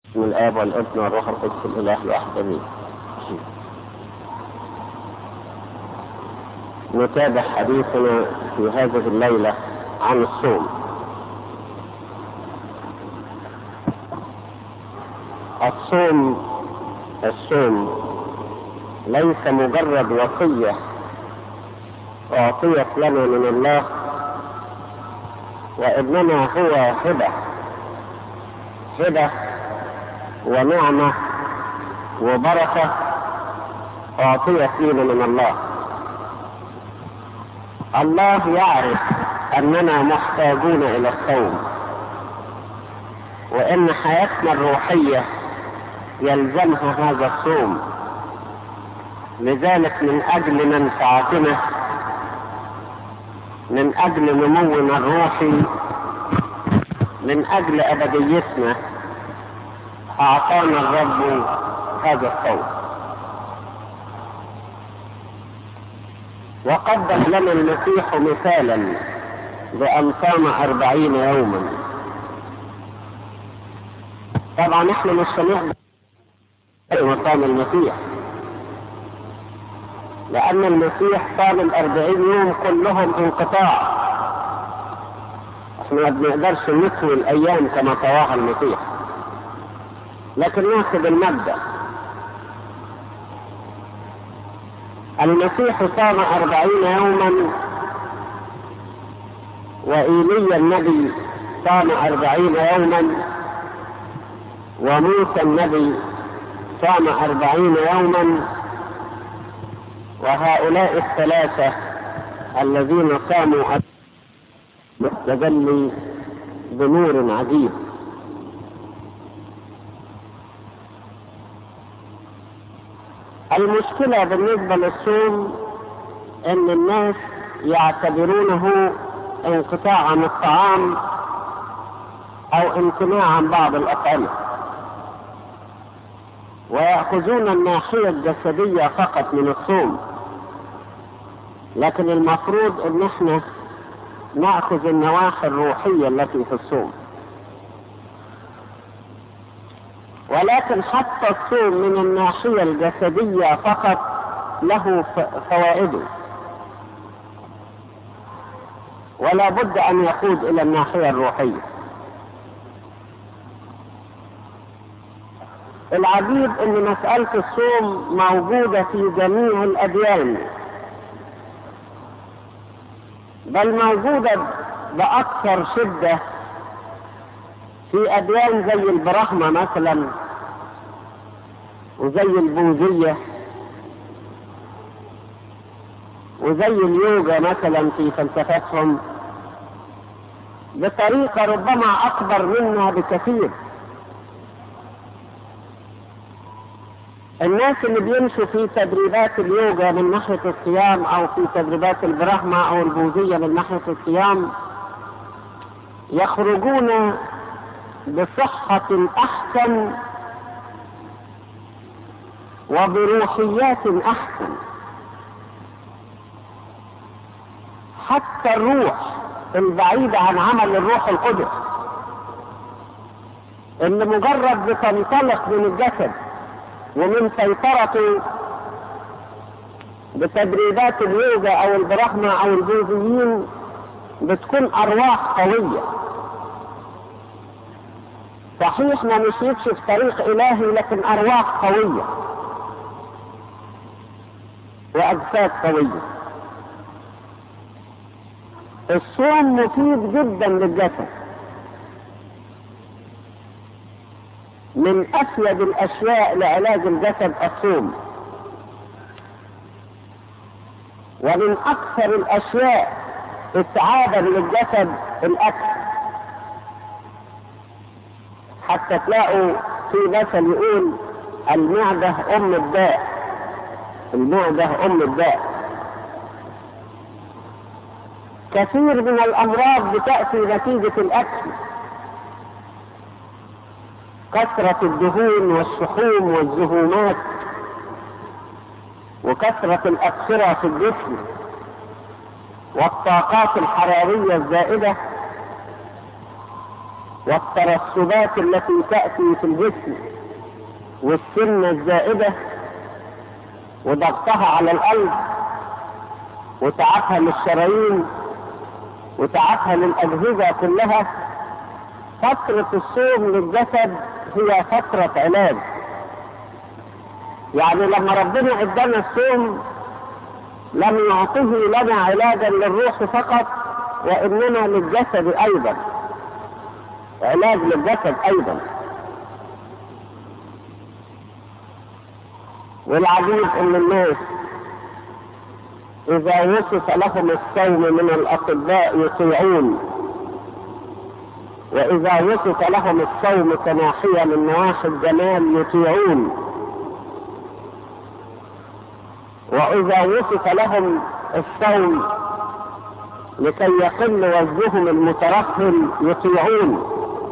من الآب والابن والروح القدس الإله الواحد آمين. نتابع حديثنا في هذه الليلة عن الصوم. الصوم الصوم ليس مجرد وصية أعطيت لنا من الله وإنما هو هبة هبة ونعمة وبركة أعطيت لنا من الله الله يعرف أننا محتاجون إلى الصوم وإن حياتنا الروحية يلزمها هذا الصوم لذلك من أجل منفعتنا من أجل نمونا الروحي من أجل أبديتنا أعطانا الرب هذا الصوم وقدم لنا المسيح مثالا بأن صام أربعين يوما طبعا احنا مش هنقدر مقام المسيح لأن المسيح صام الأربعين يوم كلهم انقطاع احنا ما بنقدرش نكوي الأيام كما طواها المسيح لكن ناخذ المبدأ المسيح صام أربعين يوما وإيليا النبي صام أربعين يوما وموسى النبي صام أربعين يوما وهؤلاء الثلاثة الذين صاموا مستجلي بنور عجيب المشكلة بالنسبة للصوم ان الناس يعتبرونه انقطاع عن الطعام او امتناع عن بعض الاطعمة ويأخذون الناحية الجسدية فقط من الصوم لكن المفروض ان احنا نأخذ النواحي الروحية التي في الصوم ولكن حتى الصوم من الناحية الجسدية فقط له فوائده ولا بد أن يقود إلى الناحية الروحية العجيب أن مسألة الصوم موجودة في جميع الأديان بل موجودة بأكثر شدة في أديان زي البرهمة مثلا وزي البوذية وزي اليوجا مثلا في فلسفتهم بطريقة ربما أكبر منا بكثير الناس اللي بيمشوا في تدريبات اليوجا من ناحية الصيام أو في تدريبات البرهمة أو البوذية من ناحية الصيام يخرجون بصحة أحسن وبروحيات أحسن حتى الروح البعيدة عن عمل الروح القدس اللي مجرد بتنطلق من الجسد ومن سيطرته بتدريبات اليوجا او البرهمة او البوذيين بتكون ارواح قويه صحيح ما مشيتش في طريق الهي لكن ارواح قوية واجساد قوية الصوم مفيد جدا للجسد من افيد الاشياء لعلاج الجسد الصوم ومن اكثر الاشياء اتعابا للجسد الاكل حتى تلاقوا في مثل يقول المعدة أم الداء المعدة أم الداء كثير من الأمراض بتأتي نتيجة الأكل كثرة الدهون والشحوم والزهومات وكثرة الأكثرة في الجسم والطاقات الحرارية الزائدة والترسبات التي تأتي في الجسم والسنة الزائدة وضغطها على القلب وتعبها للشرايين وتعبها للأجهزة كلها فترة الصوم للجسد هي فترة علاج يعني لما ربنا ادانا الصوم لم يعطه لنا علاجا للروح فقط وانما للجسد ايضا علاج للجسد ايضا والعجيب ان الناس اذا وصف لهم الصوم من الاطباء يطيعون واذا وصف لهم الصوم كناحية من نواحي الجمال يطيعون واذا وصف لهم الصوم لكي يقل وزنهم المترهل يطيعون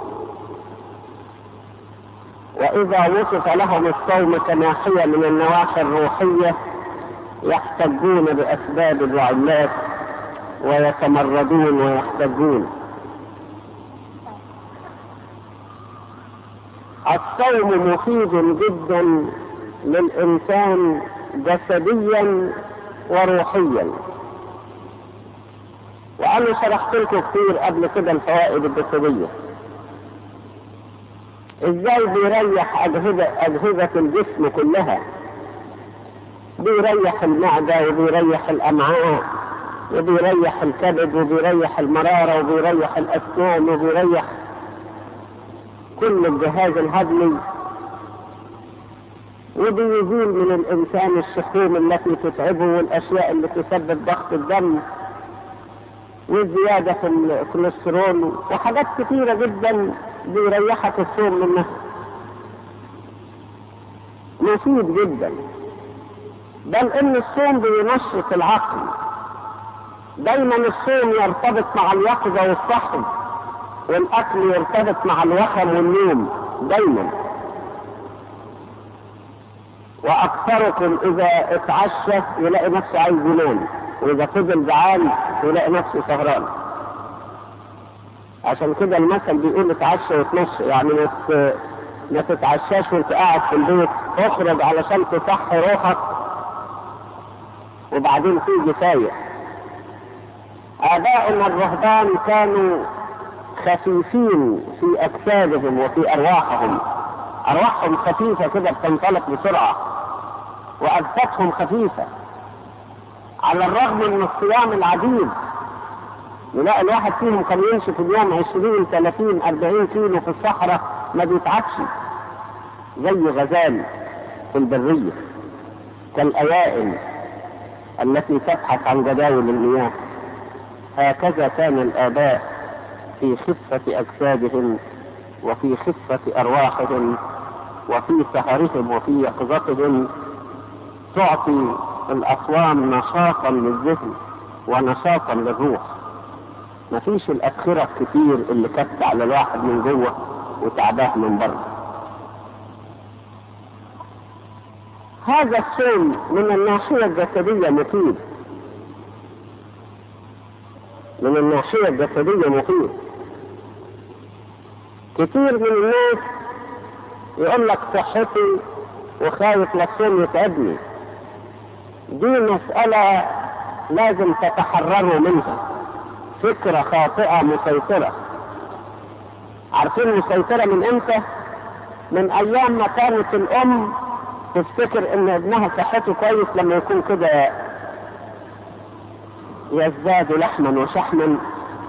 واذا وصف لهم الصوم كناحية من النواحي الروحية يحتجون باسباب وعلات ويتمردون ويحتجون الصوم مفيد جدا للانسان جسديا وروحيا وانا شرحت لكم كتير قبل كده الفوائد الجسديه ازاي بيريح اجهزه اجهزه الجسم كلها بيريح المعده وبيريح الامعاء وبيريح الكبد وبيريح المراره وبيريح الاسنان وبيريح كل الجهاز الهضمي وبيزيل من الانسان الشحوم التي تتعبه والاشياء اللي تسبب ضغط الدم والزيادة في الكوليسترول وحاجات كثيرة جدا بيريحك الصوم منها مفيد جدا بل ان الصوم بينشط العقل دايما الصوم يرتبط مع اليقظة والصحو والاكل يرتبط مع الوخم والنوم دايما واكثركم اذا اتعشى يلاقي نفسه عايز ينام واذا فضل جعان يلاقي نفسه سهران عشان كده المثل بيقول اتعشى وتنص يعني ما ما تتعشاش وانت قاعد في البيت اخرج علشان تصحي روحك وبعدين تيجي فايق آباؤنا الرهبان كانوا خفيفين في أجسادهم وفي أرواحهم أرواحهم خفيفة كده بتنطلق بسرعة وأجسادهم خفيفة على الرغم من الصيام العديد يلاقي الواحد فيهم كان يمشي في اليوم 20 30 40 كيلو في الصحراء ما بيتعبش زي غزال في البرية كالأوائل التي تبحث عن جداول المياه هكذا كان الآباء في خفة أجسادهم وفي خفة أرواحهم وفي سهرهم وفي يقظتهم تعطي الأصوام نشاطا للذهن ونشاطا للروح مفيش الأبخرة الكتير اللي كت على الواحد من جوه وتعباه من بره هذا الصوم من الناحية الجسدية مفيد من الناحية الجسدية مفيد كتير من الناس يقول لك صحتي وخايف للصوم يتعبني دي مسألة لازم تتحرروا منها فكرة خاطئة مسيطرة عارفين مسيطرة من امتى؟ من ايام ما كانت الام تفتكر ان ابنها صحته كويس لما يكون كده يزداد لحما وشحما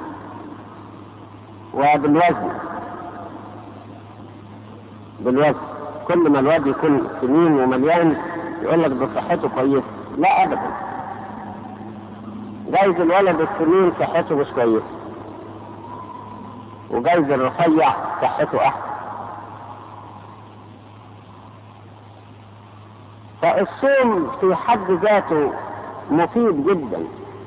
وبالوزن بالوزن كل ما الواد يكون سمين ومليان يقول لك ده صحته كويسه لا ابدا جايز الولد السمين صحته مش كويسه وجايز الرفيع صحته احسن فالصوم في حد ذاته مفيد جدا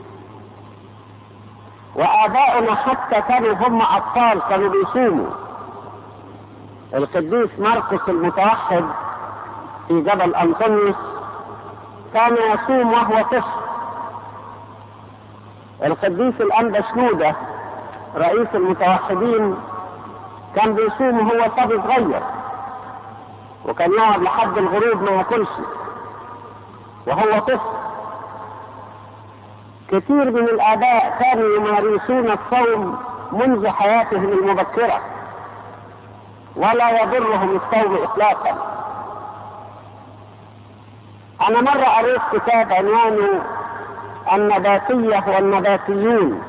وآباؤنا حتى كانوا هم أطفال كانوا بيصوموا القديس مرقس المتوحد في جبل أنطونيوس كان يصوم وهو طفل القديس الأنبا شنودة رئيس المتوحدين كان بيصوم وهو صبي صغير وكان يقعد لحد الغروب ما ياكلش وهو طفل كثير من الآباء كانوا يمارسون الصوم منذ حياتهم المبكرة ولا يضرهم الصوم إطلاقا أنا مرة قريت كتاب عنوانه النباتية والنباتيون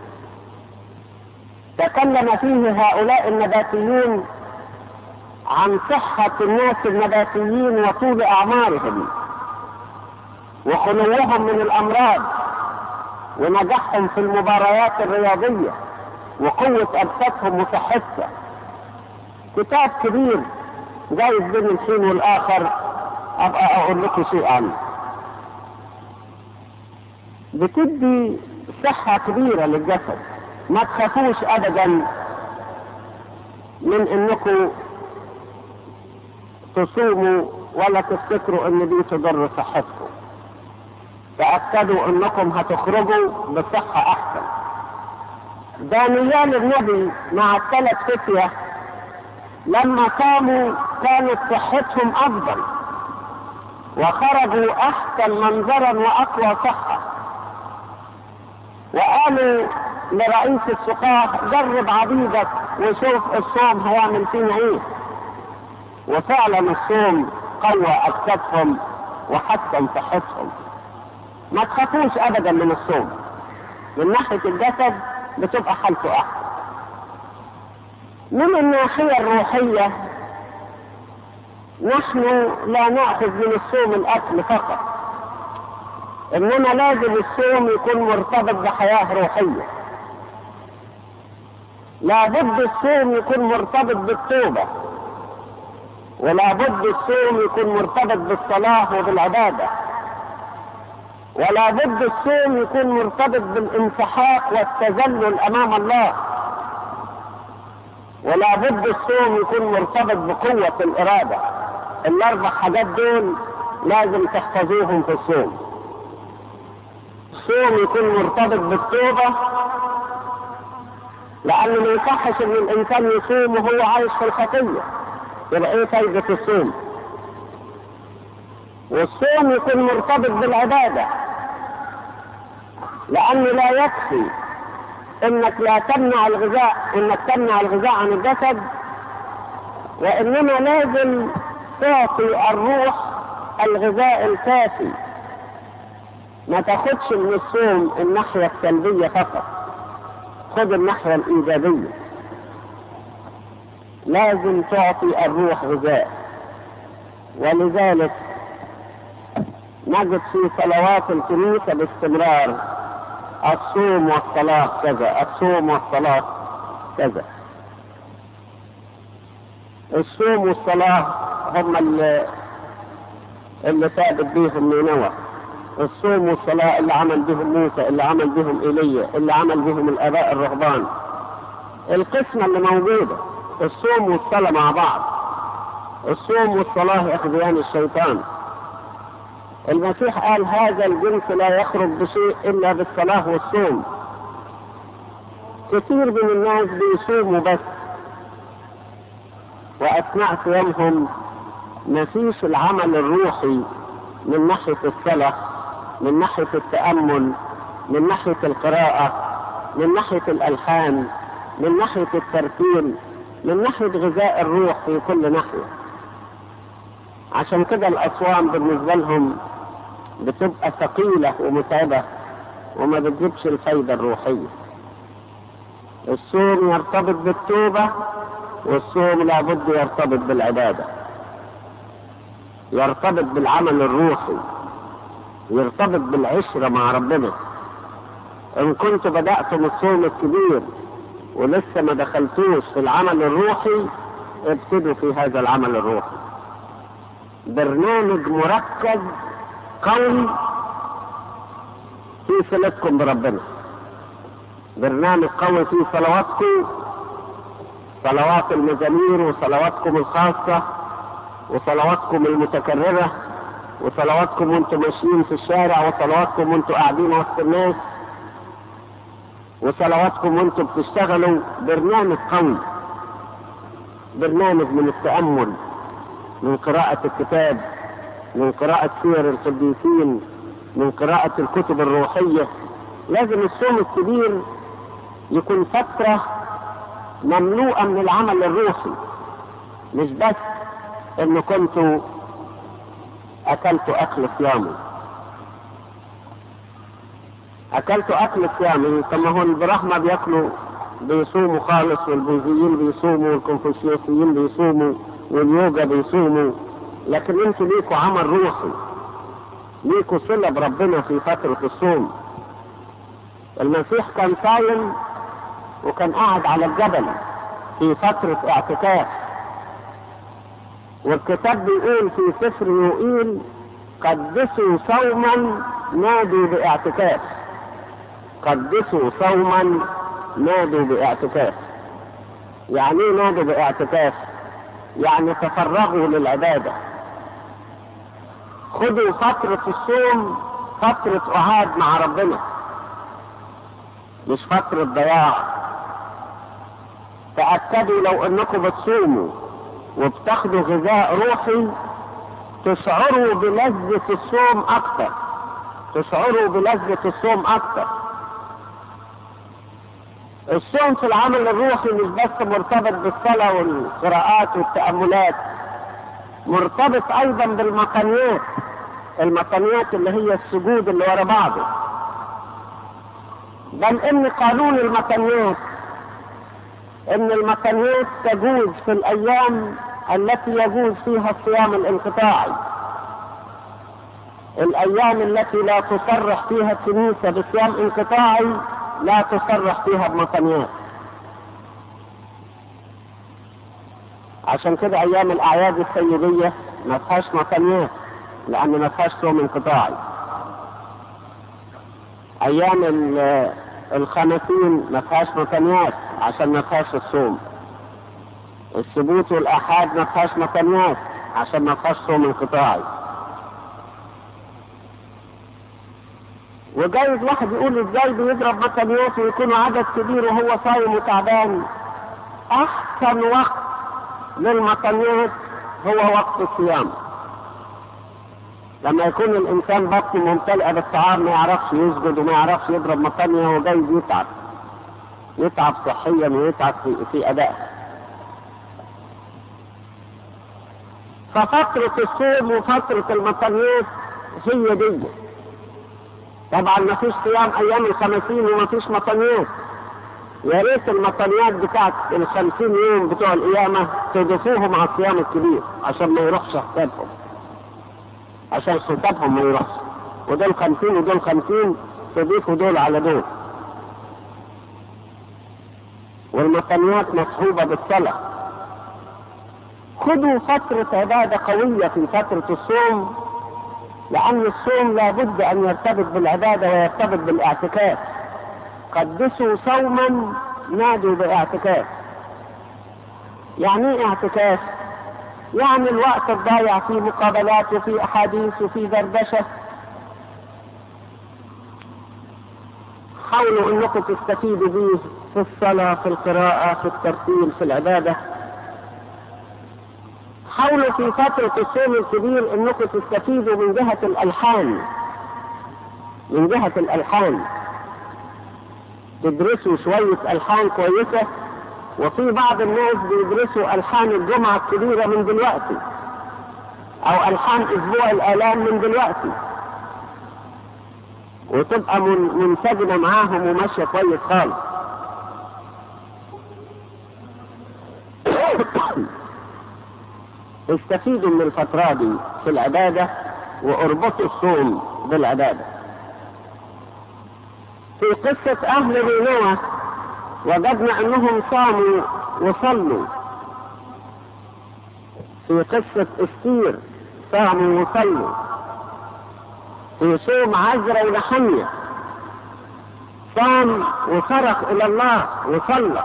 تكلم فيه هؤلاء النباتيون عن صحة الناس النباتيين وطول أعمارهم وخلوهم من الأمراض ونجاحهم في المباريات الرياضية وقوة أجسادهم وصحتها كتاب كبير جايز بين الحين والآخر أبقى أقول لكم شيء عنه بتدي صحة كبيرة للجسد ما تخافوش أبدا من إنكم تصوموا ولا تفتكروا إن دي تضر صحتكم تأكدوا إنكم هتخرجوا بصحة أحسن دانيال النبي مع الثلاث فتية لما قاموا كانت صحتهم أفضل وخرجوا أحسن منظرا وأقوى صحة وقالوا لرئيس السقاة جرب عبيدك وشوف الصوم هيعمل فينا ايه وفعلا الصوم قوى اجسادهم وحسن صحتهم ما تخافوش ابدا من الصوم من ناحية الجسد بتبقى حالته احسن من الناحية الروحية نحن لا نأخذ من الصوم الأكل فقط إنما لازم الصوم يكون مرتبط بحياة روحية لابد الصوم يكون مرتبط بالتوبة ولابد الصوم يكون مرتبط بالصلاة وبالعبادة ولابد الصوم يكون مرتبط بالانسحاق والتذلل أمام الله ولابد الصوم يكون مرتبط بقوة الإرادة الأربع حاجات دول لازم تحفظوهم في الصوم الصوم يكون مرتبط بالتوبة لأنه ما يصحش إن الإنسان يصوم وهو عايش في الخطية يبقى إيه فايدة الصوم؟ والصوم يكون مرتبط بالعبادة لأنه لا يكفي إنك لا تمنع الغذاء إنك تمنع الغذاء عن الجسد وإنما لازم تعطي الروح الغذاء الكافي ما تاخدش من الصوم الناحية السلبية فقط خد الناحية الإيجابية لازم تعطي الروح غذاء ولذلك نجد في صلوات الكنيسة باستمرار الصوم والصلاة كذا الصوم والصلاة كذا الصوم والصلاة هم اللي اللي ثابت بيهم نينوى الصوم والصلاة اللي عمل بهم موسى اللي عمل بهم ايليا اللي عمل بهم الآباء الرهبان القسمة اللي موجودة الصوم والصلاة مع بعض الصوم والصلاة يخذيان الشيطان المسيح قال هذا الجنس لا يخرج بشيء إلا بالصلاة والصوم كثير من الناس بيصوموا بس وأثناء صيامهم مفيش العمل الروحي من ناحية الصلاة من ناحية التأمل من ناحية القراءة من ناحية الألحان من ناحية الترتيل من ناحية غذاء الروح في كل ناحية عشان كده الأصوام بالنسبة لهم بتبقى ثقيلة ومتعبة وما بتجيبش الفايدة الروحية الصوم يرتبط بالتوبة والصوم لابد يرتبط بالعبادة يرتبط بالعمل الروحي يرتبط بالعشرة مع ربنا إن كنت بدأتم الصوم الكبير ولسه ما دخلتوش في العمل الروحي ابتدوا في هذا العمل الروحي برنامج مركز قوي في صلتكم بربنا برنامج قوي في صلواتكم صلوات المزامير وصلواتكم الخاصة وصلواتكم المتكررة وصلواتكم وانتم ماشيين في الشارع وصلواتكم وانتم قاعدين وسط الناس وصلواتكم وانتم بتشتغلوا برنامج قوي برنامج من التأمل من قراءة الكتاب من قراءة سير القديسين من قراءة الكتب الروحية لازم الصوم الكبير يكون فترة مملوءة من العمل الروحي مش بس ان كنت اكلت اكل صيامي اكلت اكل صيامي طب ما هو البرحمة بياكلوا بيصوموا خالص والبوذيين بيصوموا والكونفوشيوسيين بيصوموا واليوجا بيصوموا لكن انتوا ليكوا عمل روحي ليكوا صلة بربنا في فترة الصوم المسيح كان صايم وكان قاعد على الجبل في فترة اعتكاف والكتاب بيقول في سفر يوئيل قدسوا صوما نادوا باعتكاف قدسوا صوما نادوا باعتكاف يعني ايه نادوا باعتكاف يعني تفرغوا للعبادة خدوا فترة الصوم فترة قعاد مع ربنا مش فترة ضياع تأكدوا لو انكم بتصوموا وبتاخدوا غذاء روحي تشعروا بلذة الصوم اكتر تشعروا بلذة الصوم اكتر الصوم في العمل الروحي مش بس مرتبط بالصلاة والقراءات والتأملات مرتبط ايضا بالمقاميات المقاميات اللي هي السجود اللي ورا بعضه بل ان قانون المقاميات ان المقاميات تجوز في الايام التي يجوز فيها الصيام الانقطاعي الايام التي لا تصرح فيها الكنيسة بصيام انقطاعي لا تصرح فيها بمقاميات عشان كده ايام الاعياد السيدية ما فيهاش مقاميات لان ما فيهاش صوم انقطاعي ايام الخمسين ما فيهاش مقاميات عشان ما فيهاش الصوم السبوت والاحاد ما فيهاش مقاميات عشان ما فيهاش صوم انقطاعي وجايز واحد يقول ازاي بيضرب مقاميات ويكون عدد كبير وهو صايم وتعبان احسن وقت للمقاميات هو وقت الصيام لما يكون الانسان بطنه ممتلئه بالطعام ما يعرفش يسجد وما يعرفش يضرب مقاميه هو جايز يتعب يتعب صحيا ويتعب في, في ادائه ففترة الصوم وفترة المقاميات هي دي طبعا ما فيش صيام ايام الخمسين وما فيش مقاميات يا ريت المقاميات بتاعت الخمسين يوم بتوع القيامة تضيفوهم على الصيام الكبير عشان ما يروحش حسابهم عشان حسابهم ما يروحش ودول خمسين ودول خمسين تضيفوا دول على دول والمقاميات مصحوبة بالصلاة خذوا فترة عبادة قوية في فترة الصوم لأن الصوم لابد أن يرتبط بالعبادة ويرتبط بالاعتكاف قدسوا صوما نادوا باعتكاف يعني ايه اعتكاف يعني الوقت الضايع في مقابلات وفي احاديث وفي دردشه حاولوا انكم تستفيدوا به في الصلاة في القراءة في الترتيل في العبادة حاولوا في فترة الصوم الكبير انكم تستفيدوا من جهة الالحان من جهة الالحان تدرسوا شوية ألحان كويسة وفي بعض الناس بيدرسوا ألحان الجمعة الكبيرة من دلوقتي أو ألحان أسبوع الآلام من دلوقتي وتبقى منسجمة معاهم وماشية كويس خالص استفيدوا من الفترة دي في العبادة واربطوا الصوم بالعبادة في قصة أهل نينوى وجدنا أنهم صاموا وصلوا في قصة استير صاموا وصلوا في صوم عزرا ونحمية صام وصرخ إلى الله وصلى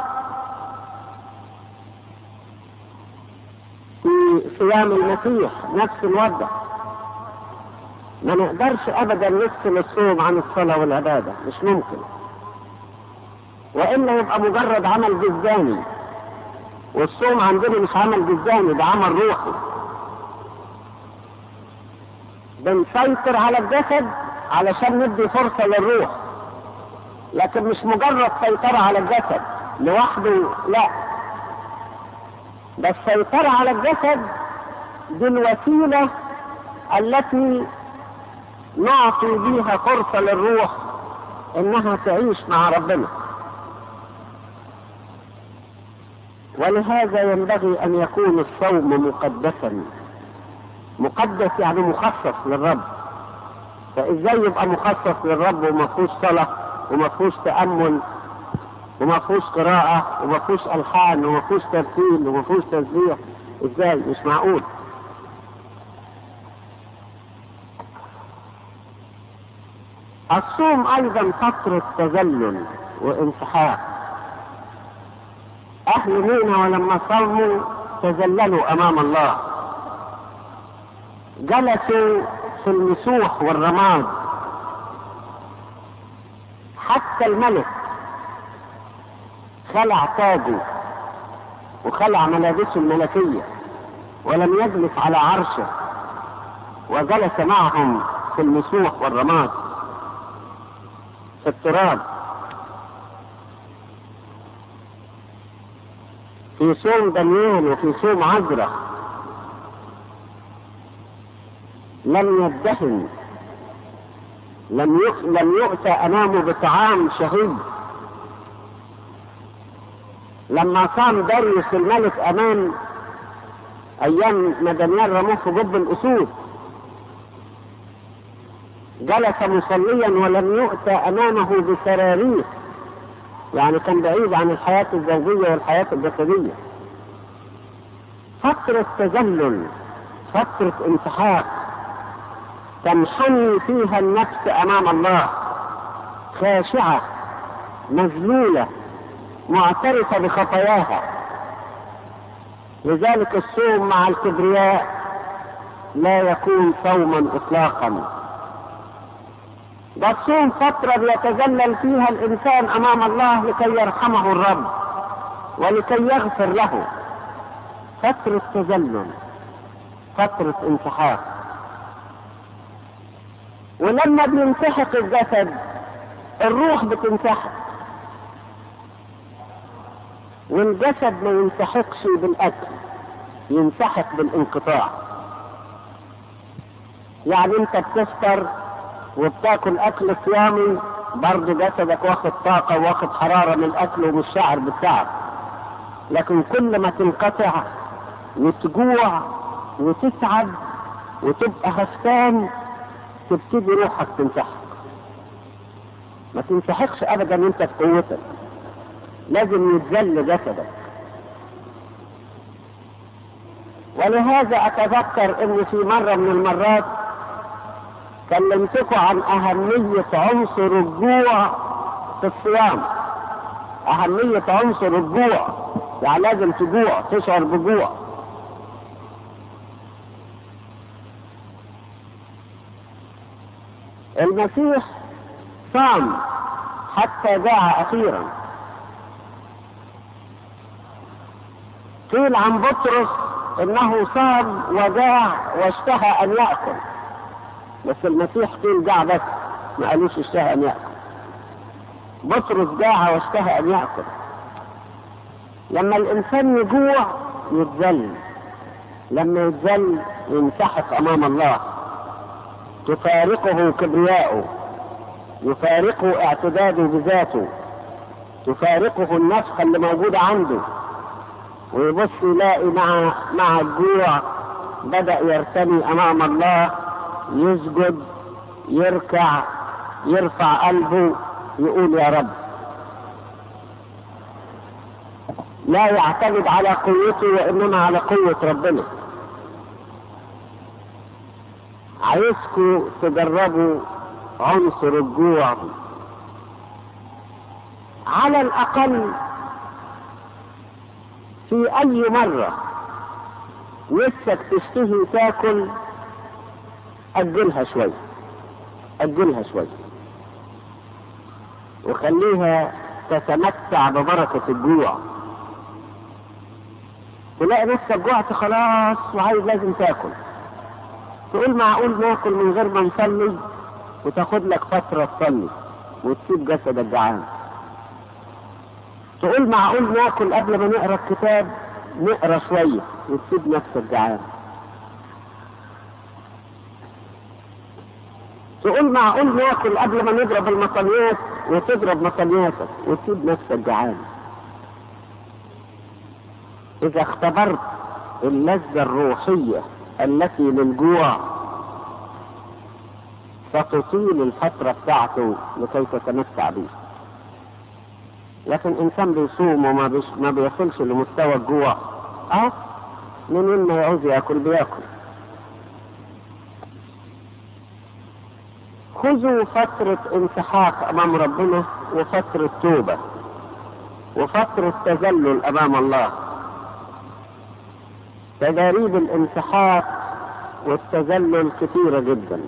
في صيام المسيح نفس الوضع ما نقدرش ابدا نفصل الصوم عن الصلاة والعبادة مش ممكن وإلا يبقى مجرد عمل جزاني والصوم عندنا مش عمل جسداني ده عمل روحي بنسيطر على الجسد علشان ندي فرصة للروح لكن مش مجرد سيطرة على الجسد لوحده لا ده السيطرة على الجسد دي الوسيلة التي نعطي بيها فرصة للروح انها تعيش مع ربنا ولهذا ينبغي ان يكون الصوم مقدسا مقدس يعني مخصص للرب فازاي يبقى مخصص للرب وما فيهوش صلاه وما فيهوش تامل وما فيهوش قراءه وما فيهوش الحان وما فيهوش ترتيل وما فيهوش تسبيح ازاي مش معقول الصوم ايضا فتره تذلل وانسحاق اهل مينا ولما صاموا تذللوا امام الله جلسوا في المسوح والرماد حتى الملك خلع تاجه وخلع ملابسه الملكية ولم يجلس على عرشه وجلس معهم في المسوح والرماد في التراب في صوم دانيال وفي صوم عذرة لم يدهن لم لم يؤتى امامه بطعام شهي لما صام داريوس الملك امام ايام ما دانيال رموه في جب الاسود جلس مصليا ولم يؤتى امامه بسراريس يعني كان بعيد عن الحياة الزوجية والحياة الجسدية فترة تذلل فترة انسحاق تنحني فيها النفس امام الله خاشعة مذلولة معترفة بخطاياها لذلك الصوم مع الكبرياء لا يكون صوما اطلاقا ده الصوم فترة بيتذلل فيها الإنسان أمام الله لكي يرحمه الرب ولكي يغفر له فترة تذلل فترة انسحاق ولما بينسحق الجسد الروح بتنسحق والجسد ما ينسحقش بالأكل ينسحق بالانقطاع يعني انت بتفطر وبتاكل اكل صيامي برضه جسدك واخد طاقة واخد حرارة من الاكل ومش شاعر بالتعب لكن كل ما تنقطع وتجوع وتتعب وتبقى هفتان تبتدي روحك تنسحق ما تنسحقش ابدا انت في قوتك لازم يتذل جسدك ولهذا اتذكر ان في مرة من المرات كلمتكم عن أهمية عنصر الجوع في الصيام أهمية عنصر الجوع يعني لازم تجوع تشعر بجوع المسيح صام حتى جاع أخيرا قيل عن بطرس انه صام وجاع واشتهى ان يأكل بس المسيح قيل جاع بس ما قالوش اشتهى ان ياكل بطرس جاع واشتهى ان ياكل لما الانسان يجوع يتذل لما يتذل ينسحق امام الله تفارقه كبرياءه يفارقه اعتداده بذاته تفارقه النفخه اللي موجوده عنده ويبص يلاقي مع مع الجوع بدا يرتمي امام الله يسجد يركع يرفع قلبه يقول يا رب لا يعتمد على قوته وانما على قوة ربنا عايزكم تجربوا عنصر الجوع على الاقل في اي مرة نفسك تشتهي تاكل أجلها شوي أجلها شوي وخليها تتمتع ببركة الجوع تلاقي نفسك جوعت خلاص وعايز لازم تاكل تقول معقول ناكل من غير ما نصلي وتاخد لك فترة تصلي وتسيب جسدك جعان تقول معقول ناكل قبل ما نقرا الكتاب نقرا شوية وتسيب نفسك جعان تقول معقول ناكل قبل ما نضرب المطليات وتضرب مطلياتك وتسيب نفسك جعان إذا اختبرت اللذة الروحية التي للجوع فتطيل الفترة بتاعته لكي تتمتع به لكن إنسان بيصوم وما بيش ما بيصلش لمستوى الجوع أه منين ما يعوز ياكل بياكل خذوا فترة انسحاق أمام ربنا وفترة توبة وفترة تذلل أمام الله تجاريب الانسحاق والتذلل كثيرة جدا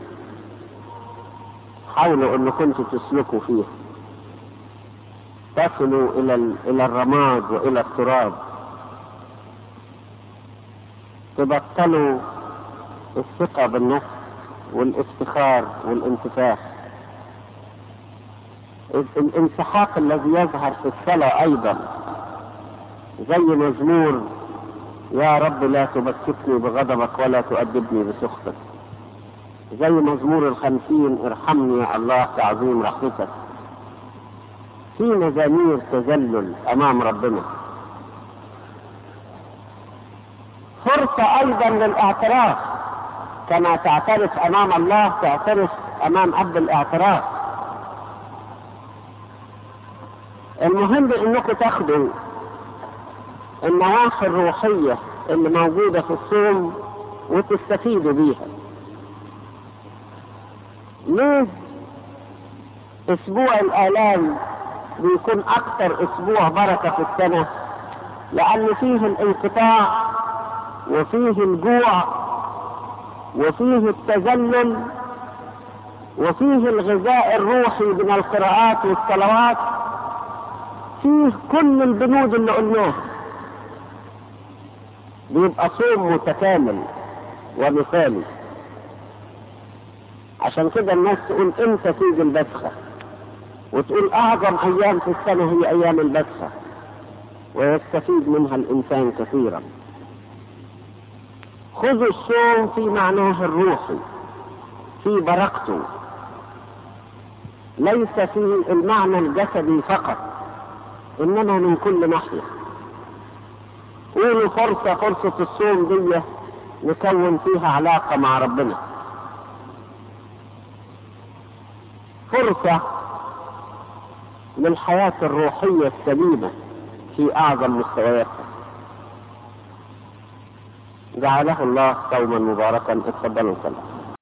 حاولوا ان كنتوا تسلكوا فيها تصلوا الى الى الرماد والى التراب تبطلوا الثقة بالنفس والافتخار والانتفاخ الانسحاق الذي يظهر في الصلاة ايضا زي مزمور يا رب لا تبكتني بغضبك ولا تؤدبني بسخطك زي مزمور الخمسين ارحمني يا الله تعظيم رحمتك في مزامير تذلل امام ربنا فرصة ايضا للاعتراف كما تعترف امام الله تعترف امام اب الاعتراف المهم انكم تاخدوا النواحي الروحية اللي موجودة في الصوم وتستفيدوا بيها ليه اسبوع الالام بيكون اكتر اسبوع بركة في السنة لان فيه الانقطاع وفيه الجوع وفيه التذلل وفيه الغذاء الروحي من القراءات والصلوات فيه كل البنود اللي قلناها بيبقى صوم متكامل ومثالي عشان كده الناس تقول امتى تيجي البسخة وتقول اعظم ايام في السنة هي ايام البسخة ويستفيد منها الانسان كثيرا خذوا الصوم في معناه الروحي في بركته ليس في المعنى الجسدي فقط انما من كل ناحيه قولوا فرصة فرصة الصوم دي نكون فيها علاقة مع ربنا فرصة للحياة الروحية السليمة في أعظم مستوياتها جعله الله صوما مباركا اتفضلوا صلوا